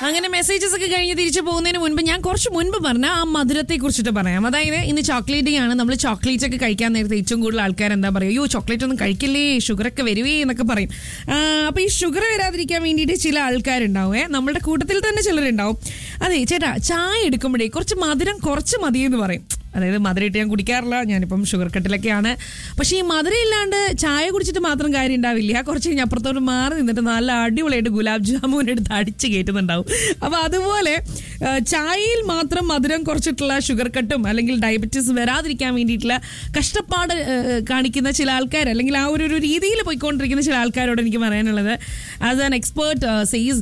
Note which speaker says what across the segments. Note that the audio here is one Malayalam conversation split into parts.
Speaker 1: അങ്ങനെ മെസ്സേജസ് ഒക്കെ കഴിഞ്ഞ് തിരിച്ചു പോകുന്നതിന് മുൻപ് ഞാൻ കുറച്ച് മുൻപ് പറഞ്ഞ ആ മധുരത്തെ കുറിച്ചിട്ട് പറയാം അതായത് ഇന്ന് ചോക്ലേറ്റ് ഡേ ആണ് നമ്മൾ ചോക്ലേറ്റ്സ് ഒക്കെ കഴിക്കാൻ നേരത്തെ ഏറ്റവും കൂടുതൽ ആൾക്കാർ എന്താ പറയുക അയ്യോ ചോക്ലേറ്റ് ഒന്നും കഴിക്കില്ലേ ഷുഗർ ഒക്കെ വരുവേ എന്നൊക്കെ പറയും ആ, അപ്പൊ ഈ ഷുഗർ വരാതിരിക്കാൻ വേണ്ടിയിട്ട് ചില ആൾക്കാരുണ്ടാവും ഏ നമ്മുടെ കൂട്ടത്തിൽ തന്നെ ചിലരുണ്ടാവും അതെ ചേട്ടാ ചായ എടുക്കുമ്പോഴേ കുറച്ച് മധുരം കുറച്ച് മതിയെന്ന് പറയും അതായത് മധുരം ഇട്ട് ഞാൻ കുടിക്കാറില്ല ഞാനിപ്പം ഷുഗർ കട്ടിലൊക്കെയാണ് പക്ഷേ ഈ മധുരം ഇല്ലാണ്ട് ചായ കുടിച്ചിട്ട് മാത്രം കാര്യം ഉണ്ടാവില്ല കുറച്ച് കഴിഞ്ഞ് അപ്പുറത്തോട്ട് മാറി നിന്നിട്ട് നല്ല അടിപൊളിയായിട്ട് ഗുലാബ് ജാമുൻ എടുത്ത് അടിച്ച് കയറ്റുന്നുണ്ടാവും അപ്പോൾ അതുപോലെ ആ, ചായയിൽ മാത്രം മധുരം കുറച്ചിട്ടുള്ള ഷുഗർ കട്ടും അല്ലെങ്കിൽ ഡയബറ്റീസ് വരാതിരിക്കാൻ വേണ്ടിയിട്ടുള്ള കഷ്ടപ്പാട് ആ, കാണിക്കുന്ന ചില ആൾക്കാർ അല്ലെങ്കിൽ ആ ഒരു ഒരു രീതിയിൽ പോയിക്കൊണ്ടിരിക്കുന്ന ചില ആൾക്കാരോട് എനിക്ക് പറയാനുള്ളത് ആസ് ആൻ എക്സ്പേർട്ട് സെയ്സ്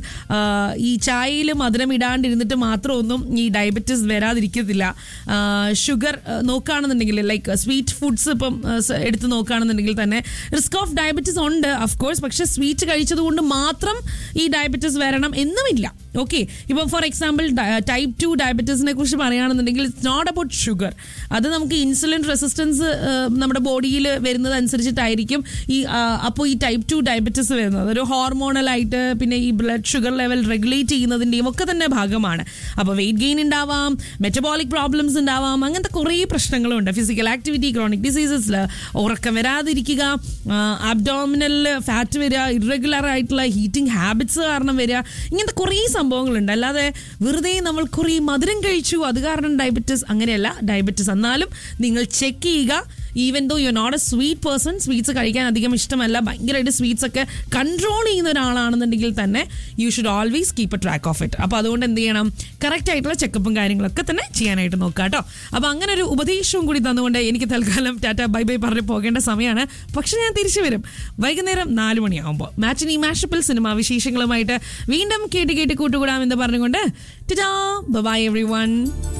Speaker 1: ഈ ചായയിൽ മധുരം ഇടാണ്ടിരുന്നിട്ട് മാത്രമൊന്നും ഈ ഡയബറ്റീസ് വരാതിരിക്കത്തില്ല ഷുഗർ നോക്കുകയാണെന്നുണ്ടെങ്കിൽ ലൈക്ക് സ്വീറ്റ് ഫുഡ്സ് ഇപ്പം ആ, സ- എടുത്ത് നോക്കുകയാണെന്നുണ്ടെങ്കിൽ തന്നെ റിസ്ക് ഓഫ് ഡയബറ്റീസ് ഉണ്ട് അഫ് കോഴ്സ് പക്ഷെ സ്വീറ്റ് കഴിച്ചത് കൊണ്ട് മാത്രം ഈ ഡയബറ്റീസ് വരണം എന്നുമില്ല ഓക്കെ ഇപ്പം ഫോർ എക്സാമ്പിൾ ടൈപ്പ് ടു ഡയബറ്റീസിനെ കുറിച്ച് പറയുകയാണെന്നുണ്ടെങ്കിൽ ഇറ്റ്സ് നോട്ട് അബൌട്ട് ഷുഗർ അത് നമുക്ക് ഇൻസുലിൻ റെസിസ്റ്റൻസ് നമ്മുടെ ബോഡിയിൽ വരുന്നത് അനുസരിച്ചിട്ടായിരിക്കും ഈ അപ്പോൾ ഈ ടൈപ്പ് ടു ഡയബറ്റീസ് വരുന്നത് ഒരു ഹോർമോണലായിട്ട് പിന്നെ ഈ ബ്ലഡ് ഷുഗർ ലെവൽ റെഗുലേറ്റ് ചെയ്യുന്നതിൻ്റെയും ഒക്കെ തന്നെ ഭാഗമാണ് അപ്പോൾ വെയിറ്റ് ഗെയിൻ ഉണ്ടാവാം മെറ്റബോളിക് പ്രോബ്ലംസ് ഉണ്ടാവാം അങ്ങനത്തെ കുറേ പ്രശ്നങ്ങളുണ്ട് ഫിസിക്കൽ ആക്ടിവിറ്റി ക്രോണിക് ഡിസീസസിൽ ഉറക്കം വരാതിരിക്കുക അബ്ഡോമിനലിൽ ഫാറ്റ് വരിക ഇറഗുലർ ആയിട്ടുള്ള ഹീറ്റിംഗ് ഹാബിറ്റ്സ് കാരണം വരിക ഇങ്ങനത്തെ കുറേ സംഭവങ്ങളുണ്ട് അല്ലാതെ വെറുതെ നമ്മൾ കുറേ മധുരം കഴിച്ചു അത് കാരണം ഡയബറ്റിസ് അങ്ങനെയല്ല ഡയബറ്റിസ് എന്നാലും നിങ്ങൾ ചെക്ക് ചെയ്യുക even though you not a sweet person sweets കഴിക്കാൻ അധികം ഇഷ്ടമല്ല ഭയങ്കരമായിട്ട് സ്വീറ്റ്സ് ഒക്കെ കൺട്രോൾ ചെയ്യുന്ന ഒരാളാണെന്നുണ്ടെങ്കിൽ തന്നെ you should always keep a track of it അപ്പോൾ അതുകൊണ്ട് എന്ത് ചെയ്യണം കറക്റ്റ് ആയിട്ടുള്ള ചെക്കപ്പും കാര്യങ്ങളൊക്കെ തന്നെ ചെയ്യാനായിട്ട് നോക്കുക കേട്ടോ അപ്പോൾ അങ്ങനെ ഒരു ഉപദേശവും കൂടി തന്നുകൊണ്ട് എനിക്ക് തൽക്കാലം ടാറ്റ ബൈ ബൈ പറഞ്ഞ് പോകേണ്ട സമയമാണ് പക്ഷെ ഞാൻ തിരിച്ചു വരും വൈകുന്നേരം നാല് മണിയാകുമ്പോൾ മാച്ചിനി മാഷപ്പിൽ സിനിമ വിശേഷങ്ങളുമായിട്ട് വീണ്ടും കേട്ട് കേട്ട് കൂട്ടുകൂടാമെന്ന് പറഞ്ഞുകൊണ്ട് ടാ ബൈ എവറി വൺ